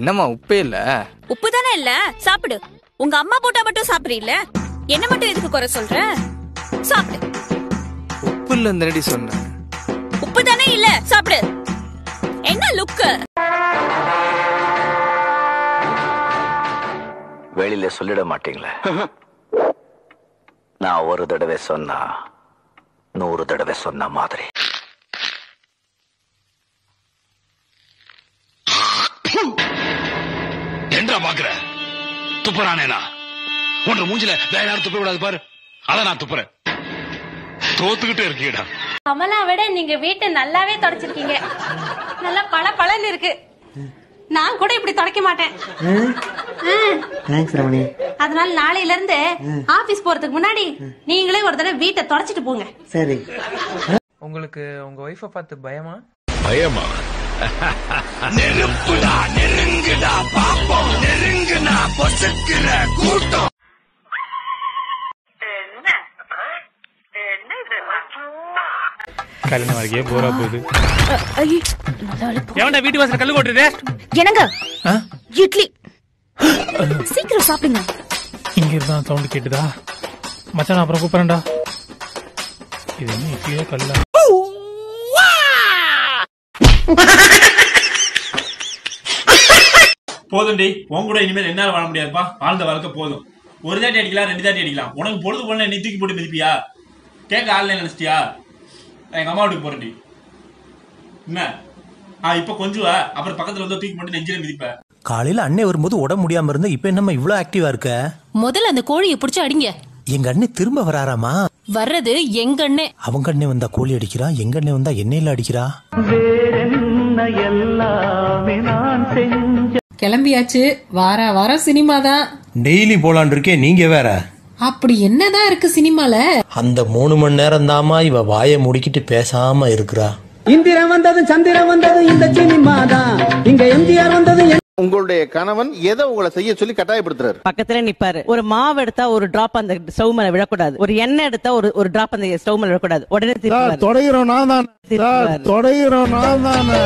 என்னம்மா உப்பே இல்ல உப்பு தானே இல்ல சாப்பிடு உங்க அம்மா போட்டா மட்டும் சாப்பிடுறீல்ல என்ன மட்டும் எதுக்கு குறை சொல்ற சாப்பிடு உப்பு இல்ல இந்த சொன்னேன் உப்பு தானே இல்ல சாப்பிடு என்ன லுக்கு வெளியில சொல்லிட மாட்டீங்களே நான் ஒரு தடவை சொன்னா நூறு தடவை சொன்ன மாதிரி என்றா பாக்குற துப்புறானேனா உன்ற மூஞ்சில வேற யாரும் துப்ப விடாது பாரு அதான் நான் துப்புறேன் தோத்துக்கிட்டே இருக்கீடா கமலா விட நீங்க வீட்டை நல்லாவே தொடச்சிருக்கீங்க நல்லா பல பலன்னு இருக்கு நான் கூட இப்படி தொடக்க மாட்டேன் ம். தேங்க்ஸ் ரமணி அதனால நாளையில இருந்து ஆபீஸ் போறதுக்கு முன்னாடி நீங்களே ஒரு தடவை வீட்டை தொடச்சிட்டு போங்க சரி உங்களுக்கு உங்க ஒய்ஃபை பார்த்து பயமா பயமா நெருப்புடா நெருங்குடா பாப்போம் நெருங்குனா பொசுக்கிற கூட்டம் கல்யாணம் வரைக்கே போறா போகுது எவன்டா வீட்டு வாசல் கல்லு கொட்டுறது என்னங்க ஆ? இட்லி சீக்கிரம் சாப்பிடுங்க இங்க இருந்தா சவுண்ட் கேட்டுதா மச்சான் நான் அப்புறம் கூப்பிடுறேன்டா இது என்ன இட்லியே கல்லா போதும்டி உன் கூட இனிமேல் என்னால வாழ முடியாதுப்பா வாழ்ந்த வாழ்க்கை போதும் ஒரு தாட்டி அடிக்கலாம் ரெண்டு தாட்டி அடிக்கலாம் உனக்கு பொழுது போன நீ தூக்கி போட்டு மிதிப்பியா கேட்க ஆள் நினைச்சிட்டியா எங்க அம்மா வீட்டுக்கு போறேன்டி என்ன ஆ இப்ப கொஞ்சம் வா, அப்புறம் பக்கத்துல வந்து தூக்கி போட்டு நெஞ்சில மிதிப்ப காலையில அண்ணே வரும்போது உடம்பு முடியாம இருந்தா இப்ப என்னம்மா இவ்ளோ ஆக்டிவா இருக்க முதல்ல அந்த கோழியை புடிச்சு அடிங்க எங்க அண்ணே திரும்ப வராராமா வர்றது எங்க அண்ணே அவங்க அண்ணே வந்தா கோழி அடிக்கிறா எங்க அண்ணே வந்தா எண்ணெயில அடிக்கிறா கிளம்பியாச்சு வார வாரம் சினிமா தான் டெய்லி போலான் இருக்கே நீங்க வேற அப்படி என்னதான் இருக்கு சினிமால அந்த மூணு மணி நேரம் தாமா இவ வாயை முடிக்கிட்டு பேசாம இருக்கிறா இந்திரன் வந்ததும் சந்திரன் வந்ததும் இந்த சினிமா தான் இங்க எம்ஜிஆர் வந்ததும் உங்களுடைய கணவன் எதை உங்களை செய்ய சொல்லி கட்டாயப்படுத்துறாரு பக்கத்துல நிப்பாரு ஒரு மாவு எடுத்தா ஒரு டிராப் அந்த ஸ்டவ் மேல விழக்கூடாது ஒரு எண்ணெய் எடுத்தா ஒரு ஒரு டிராப் அந்த ஸ்டவ் மேல விழக்கூடாது உடனே திருப்பி தொடைகிறோம் நான் தான் தொடைகிறோம் நான் தானே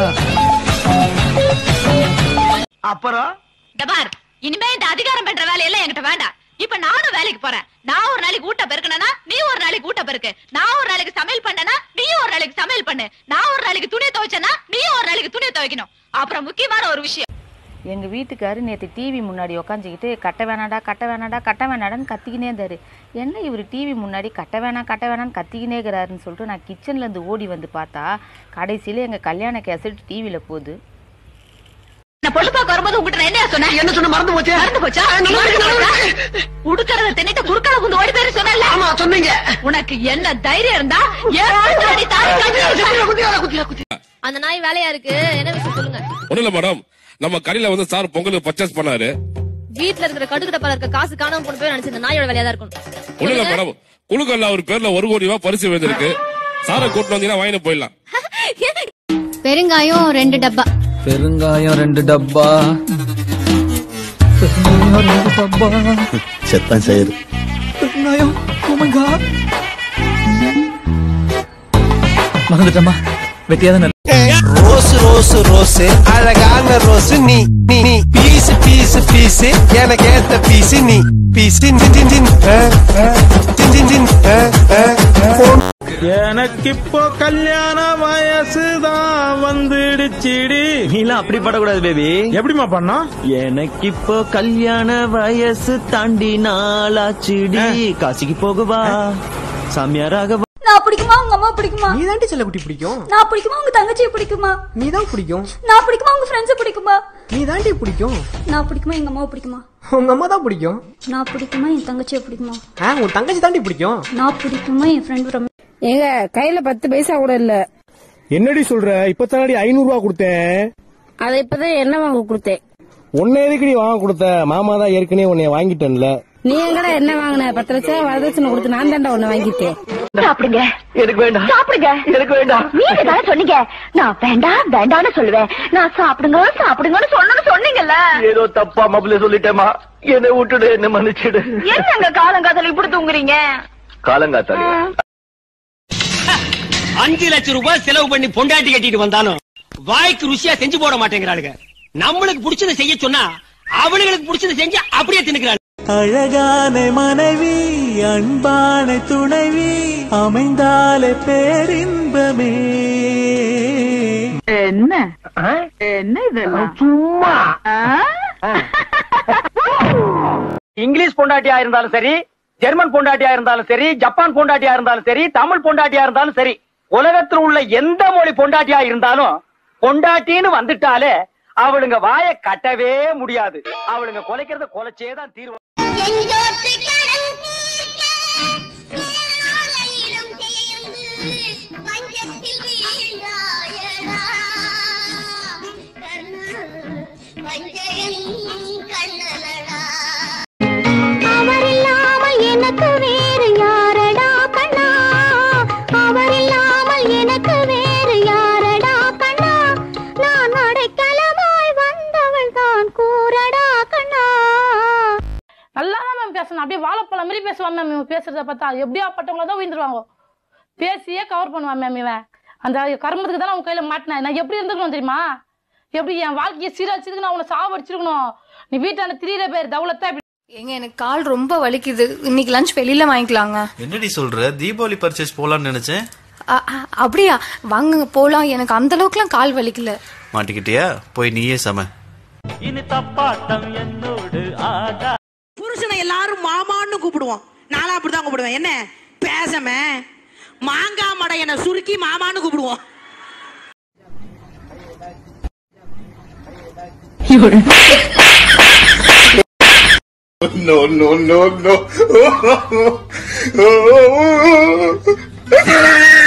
அப்புறம் பார் இனிமே இந்த அதிகாரம் பண்ற வேலையெல்லாம் என்கிட்ட வேண்டாம் இப்ப நானும் வேலைக்கு போறேன் நான் ஒரு நாளைக்கு ஊட்ட பெருக்கணும்னா நீ ஒரு நாளைக்கு ஊட்ட பெருக்கு நான் ஒரு நாளைக்கு சமையல் பண்ணனா நீயும் ஒரு நாளைக்கு சமையல் பண்ணு நான் ஒரு நாளைக்கு துணி துவைச்சனா நீயும் ஒரு நாளைக்கு துணி துவைக்கணும் அப்புறம் முக்கியமான ஒரு விஷயம் எங்க வீட்டுக்காரு நேத்து டிவி முன்னாடி உக்காந்துக்கிட்டு கட்ட வேணாடா கட்ட வேணாடா கட்ட வேணாடான்னு கத்திக்கினே இருந்தாரு என்ன இவர் டிவி முன்னாடி கட்ட வேணாம் கட்ட வேணாம்னு கத்திக்கினே இருக்கிறாருன்னு சொல்லிட்டு நான் கிச்சன்ல இருந்து ஓடி வந்து பார்த்தா கடைசியில எங்க கல்யாண கேசட் டிவில போகுது நான் பொண்ணு பார்க்க வரும்போது உங்ககிட்ட நான் என்ன சொன்னேன் என்ன சொன்ன மறந்து போச்சு மறந்து போச்சா உடுக்கறத தின்னுட்டு குறுக்கால குந்து ஓடி பேரு சொன்னல ஆமா சொன்னீங்க உனக்கு என்ன தைரியம் இருந்தா ஏன் கழுத்துல தாலி கட்டி அந்த நாய் வேலையா இருக்கு என்ன விஷயம் சொல்லுங்க ஒண்ணு இல்ல மேடம் நம்ம கடையில வந்து சார் பொங்கலுக்கு பர்ச்சேஸ் பண்ணாரு வீட்ல இருக்கிற கடுகு டப்பால இருக்க காசு காணாம போன போய் நினைச்சு இந்த நாயோட வேலையா தான் இருக்கும் ஒண்ணு இல்ல மேடம் குழுக்கல்ல அவர் பேர்ல ஒரு கோடி ரூபாய் பரிசு விழுந்திருக்கு சாரை கூட்டு வந்தீங்கன்னா வாங்கிட்டு போயிடலாம் பெருங்காயம் ரெண்டு டப்பா பெருங்காயம் ரெண்டு டப்பா பெருங்காயம் ரெண்டு டப்பா செத்தான் செய்யுது பெருங்காயம் oh my god மறந்துட்டமா வெட்டியாதான் ரோஸ் ரோஸ் ரோஸ் அழகான ரோஸ் நீ நீ நீ பீஸ் பீஸ் பீஸ் எனக்கு ஏத்த பீஸ் நீ பீஸ் டின் டின் டின் ஆ, ஆ, டின் டின் டின் ஆ, ஆ, ஆ. எனக்கு இப்போ கல்யாண வயசுதான் வந்துடுச்சிடி நீலாம் அப்படி படக்கூடாது பேபி எப்படிமா பண்ணா எனக்கு இப்போ கல்யாண வயசு தாண்டி நாளாச்சுடி காசிக்கு போகுவா சாமியாராக வா. நான் பிடிக்குமா உங்க அம்மா பிடிக்குமா நீ தாண்டி செல்ல குட்டி பிடிக்கும் நான் பிடிக்குமா உங்க தங்கச்சியை பிடிக்குமா நீ தான் பிடிக்கும் நான் பிடிக்குமா உங்க ஃப்ரெண்ட்ஸ் பிடிக்குமா நீ தாண்டி பிடிக்கும் நான் பிடிக்குமா எங்க அம்மாவை பிடிக்குமா உங்க அம்மா தான் பிடிக்கும் நான் பிடிக்குமா என் தங்கச்சியை பிடிக்குமா ஆ உன் தங்கச்சி தாண்டி பிடிக்கும் நான் பிடிக்குமா என் ஃப்ரெண்ட் ரொம்ப ஏங்க கையில பத்து பைசா கூட இல்ல என்னடி சொல்ற இப்பதானடி ஐநூறு ரூபா கொடுத்தேன் அதை இப்பதான் என்ன வாங்க கொடுத்தேன் உன்னை எதுக்குடி வாங்க கொடுத்த மாமா தான் ஏற்கனவே உன்னை வாங்கிட்டேன்ல நீ எங்கடா என்ன வாங்கின பத்து லட்சம் வரதட்சணை கொடுத்து நான் தாண்டா உன்னை வாங்கிட்டேன் சாப்பிடுங்க எனக்கு வேண்டாம் சாப்பிடுங்க எனக்கு வேண்டாம் நீங்க தானே சொன்னீங்க நான் வேண்டாம் வேண்டாம்னு சொல்லுவேன் நான் சாப்பிடுங்க சாப்பிடுங்கன்னு சொன்னு சொன்னீங்கல்ல ஏதோ தப்பா மபுல சொல்லிட்டேமா என்னை விட்டுடு என்ன மன்னிச்சிடு என்னங்க காலங்காதல இப்படி தூங்குறீங்க காலங்காத்தாலே அஞ்சு லட்சம் ரூபாய் செலவு பண்ணி பொண்டாட்டி கட்டிட்டு வந்தாலும் வாய்க்கு ருசியா செஞ்சு போட மாட்டேங்கிறாளுங்க நம்மளுக்கு பிடிச்சதை செய்ய சொன்னா அவளுங்களுக்கு பிடிச்சதை செஞ்சு அப்படியே தின்னுக்கிறாள் அழகான மனைவி அன்பான துணைவி அமைந்தாலே பேரின்பமே என்ன என்ன இதெல்லாம் சும்மா இங்கிலீஷ் பொண்டாட்டியா இருந்தாலும் சரி ஜெர்மன் பொண்டாட்டியா இருந்தாலும் சரி ஜப்பான் பொண்டாட்டியா இருந்தாலும் சரி தமிழ் பொண்டாட்டியா இருந்தாலும் சரி உலகத்தில் உள்ள எந்த மொழி பொண்டாட்டியா இருந்தாலும் பொண்டாட்டின்னு வந்துட்டாலே அவளுங்க வாய கட்டவே முடியாது அவளுங்க குலைக்கிறத குலைச்சே தான் தீர்வு அவர் இல்லாமல் எனக்கு வேறு யாரடா கண்ணா அவர் இல்லாமல் எனக்கு வேறு யாரடா கண்ணா நான் அடைக்கலமாய் வந்தவள் தான் கூறடா கண்ணா நல்லா தான் மேம் பேசணும் அப்படியே வாழைப்பழம் மாதிரி பேசுவான் மேம் இவன் பேசுறத பார்த்தா எப்படியாப்பட்டவங்கள தான் உயிர்ந்துருவாங்க பேசியே கவர் பண்ணுவான் மேம் இவன் அந்த கர்மத்துக்கு தான் அவன் கையில மாட்டினேன் நான் எப்படி இருந்துக்கணும் தெரியுமா எப்படி என் வாழ்க்கையை சீரழிச்சதுக்கு நான் உன்னை சாவடிச்சிருக்கணும் நீ வீட்டான திரியிற பேர் தௌலத்தா இப்படி ஏங்க எனக்கு கால் ரொம்ப வலிக்குது இன்னைக்கு லஞ்ச் வெளியில வாங்கிக்கலாங்க என்னடி சொல்ற தீபாவளி பர்ச்சேஸ் போலாம்னு நினைச்சேன் அ- அ- அப்படியா வாங்க போலாம் எனக்கு அந்த அளவுக்குலாம் கால் வலிக்கல மாட்டிக்கிட்டியா போய் நீயே சம இனி தப்பாட்டம் என்னோடு ஆடா புருஷனை எல்லாரும் மாமான்னு கூப்பிடுவோம் நானும் அப்படிதான் கூப்பிடுவேன் என்ன பேசாம மாங்காய் மடை என்ன சுருக்கி மாமான்னு கூப்பிடுவோம் No, no, no, no.